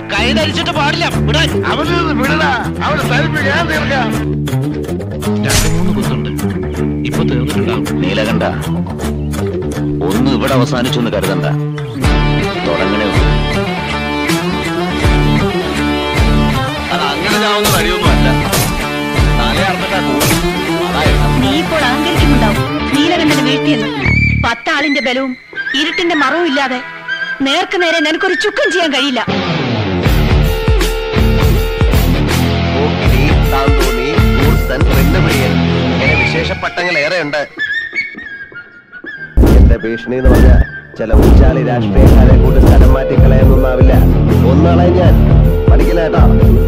കൈ ധരിച്ചിട്ട് പാടില്ല വിടാൻ അവന് വിടടാ അവന് സരിപ്പ് ഞാൻ തീർക്കാം രണ്ട് മൂന്ന് കുത്തുണ്ട് ഇപ്പൊ തീർന്നിട്ടുണ്ടാവും നീലകണ്ഠ ഒന്ന് ഇവിടെ അവസാനിച്ചു എന്ന് കരുതണ്ട തുടങ്ങണേ ഉള്ളൂ. അത് അങ്ങനെ ചാവുന്ന വഴിയൊന്നുമല്ല തലയർന്നിട്ടാ കൂടി അതായത് നീ ഇപ്പോൾ അഹങ്കരിക്കുന്നുണ്ടാവും നീലകണ്ഠന് വീഴ്ത്തിയെന്ന് പത്താളിന്റെ ബലവും ഇരുട്ടിന്റെ മറവും ഇല്ലാതെ നേർക്ക് നേരെ നിനക്കൊരു ചുക്കം ചെയ്യാൻ കഴിയില്ല പോക്കിരി താന്തോന്നി മൂർത്തൻ വെണ്ണുപിടിയൻ ഇങ്ങനെ വിശേഷപ്പട്ടങ്ങൾ ഏറെയുണ്ട് എന്റെ ഭീഷണി എന്ന് പറഞ്ഞാൽ ചില ഉച്ചാലി രാഷ്ട്രീയക്കാരെ കൂട്ടി സ്ഥലം മാറ്റി കളയാനൊന്നാവില്ല ഒന്നാളെ ഞാൻ പഠിക്കില്ല കേട്ടോ